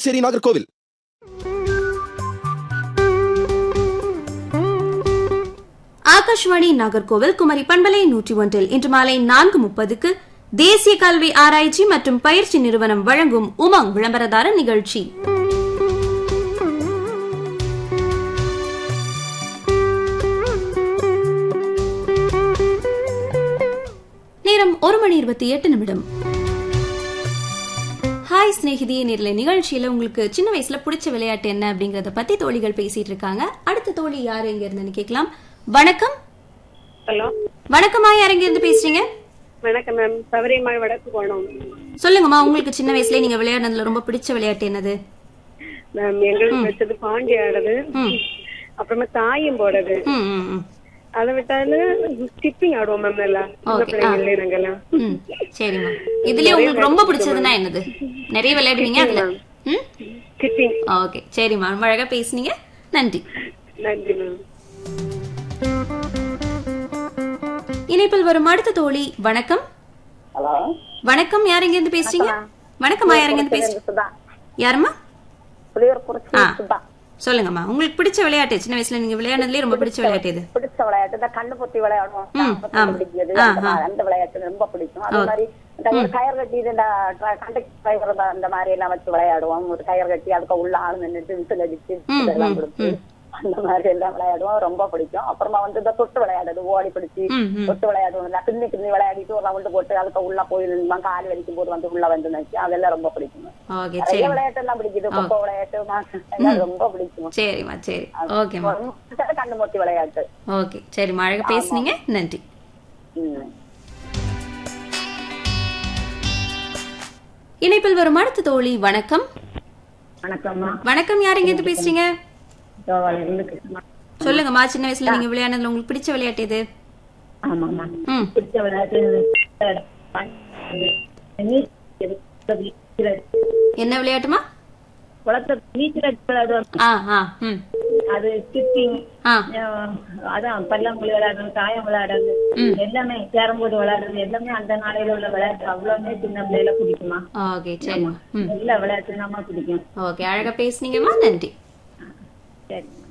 மேச்சேரி நாகர்கோவில் ஆகாஷ்வாணி நாகர்கோவில் குமரி பண்பலை நூற்றி ஒன்றில் இன்று மாலை நான்கு முப்பதுக்கு தேசிய கல்வி ஆராய்ச்சி மற்றும் பயிற்சி நிறுவனம் வழங்கும் உமங் விளம்பரதார நிகழ்ச்சி நேரம் ஒரு மணி இருபத்தி எட்டு நிமிடம் ஹாய் ஸ்நேகிதியே நேர்ல நிகழ்ச்சியில உங்களுக்கு சின்ன வயசுல பிடிச்ச விளையாட்டு என்ன அப்படிங்கறத பத்தி தோழிகள் பேசிட்டு இருக்காங்க அடுத்த தோழி யாரு எங்க இருந்துன்னு கேட்கலாம் வணக்கம் ஹலோ வணக்கம்மா யார் எங்க இருந்து பேசுறீங்க வணக்கம் மேம் சபரிமலை வடக்கு போனோம் சொல்லுங்கம்மா உங்களுக்கு சின்ன வயசுல நீங்க விளையாடுனதுல ரொம்ப பிடிச்ச விளையாட்டு என்னது மேம் எங்களுக்கு வச்சது பாண்டி ஆடுறது அப்புறமா தாயம் போடுறது ம், ம், ம். அதை விட்டாலும் ஸ்கிப்பிங் ஆடுவோம் மேம் நல்லா சின்ன Okay, பிள்ளைங்களே நாங்கெல்லாம் ம், சரிம்மா இதுலயே உங்களுக்கு ரொம்ப பிடிச்சதுன்னா என்னது நிறைய விளையாடுவீங்க அதுல ம் ஸ்கிப்பிங் ஓகே சரிம்மா ரொம்ப அழகா பேசுனீங்க நன்றி நன்றி மேம் இணைப்பில் வரும் அடுத்த தோழி வணக்கம் ஹலோ வணக்கம் யார் எங்க இருந்து பேசுறீங்க வணக்கம்மா யார் எங்க இருந்து பேசுறீங்க சுதா யாரும்மா புளியூர் குறிச்சி ஆ. சுதா சொல்லுங்கம்மா உங்களுக்கு பிடிச்ச விளையாட்டு சின்ன வயசுல நீங்க விளையாடுனதுலயே ரொம்ப பிடிச்ச விளையாட்டு இது பிடிச்ச விளையாட்டு இந்த கண்ணு பொத்தி விளையாடுவோம் ம், சாம்பல் ஆமா. பிடிக்கிறது ஆ, அந்த ஆ. மாதிரி- அந்த விளையாட்டு ரொம்ப பிடிக்கும் அதே மாதிரி இந்த ஒரு கயர் கட்டி இது இந்த கண்டக்டர் டிரைவர் அந்த மாதிரி எல்லாம் வச்சு விளையாடுவோம் ஒரு கயர் கட்டி அதுக்கு உள்ள ஆள் நின்னுட்டு விசில் அடிச்சு ம், இதெல்லாம் ம், கொடுத்து அந்த மாதிரி எல்லாம் விளையாடுவோம் ரொம்ப பிடிக்கும் அப்புறமா வந்து இந்த தொட்டு விளையாடுறது ஓடி பிடிச்சி ம், ம். தொட்டு விளையாடுவோம் இல்ல பின்னி பின்னி விளையாடிட்டு ஒரு ரவுண்டு போட்டு அதுக்கு உள்ள போய் நின்னுமா கால் வலிக்கும் போது வந்து உள்ள வந்து நினைச்சு அதெல்லாம் ரொம்ப பிடிக்கும் ஓகே நிறைய சரி விளையாட்டு எல்லாம் பிடிக்குது கொக்கோ விளையாட்டு மாசம் எல்லாம் ரொம்ப பிடிக்கும் சரிம்மா சரி ஓகேம்மா கண்ணு மூத்தி விளையாட்டு ஓகே சரிம்மா அழகா பேசுனீங்க நன்றி ம். இணைப்பில் வரும் அடுத்த தோழி வணக்கம் வணக்கம்மா வணக்கம் யார் எங்க இருந்து பேசுறீங்க தோவால இருந்து கிருஷ்ணா சொல்லுங்கம்மா சின்ன வயசுல நீங்க விளையாடுனதுல உங்களுக்கு பிடிச்ச விளையாட்டு எது ஆமாம்மா ம் பிடிச்ச விளையாட்டு நீச்சல் என்ன விளையாட்டுமா குளத்தை நீச்சல் அடிச்சு விளையாடுவோம் ஆ ஆ ம் அது ஸ்கிப்பிங் ஆ அதான் பல்லாங்குழி விளையாடுறது தாயம் விளையாடுறது ம். எல்லாமே கேரம் போர்டு விளையாடுறது எல்லாமே அந்த நாளையில உள்ள விளையாட்டு அவ்வளவுமே சின்ன பிள்ளையில பிடிக்குமா ஓகே சரிம்மா ம் எல்லா விளையாட்டு நம்ம பிடிக்கும் ஓகே அழகா பேசுனீங்கம்மா நன்றி சரிம்மா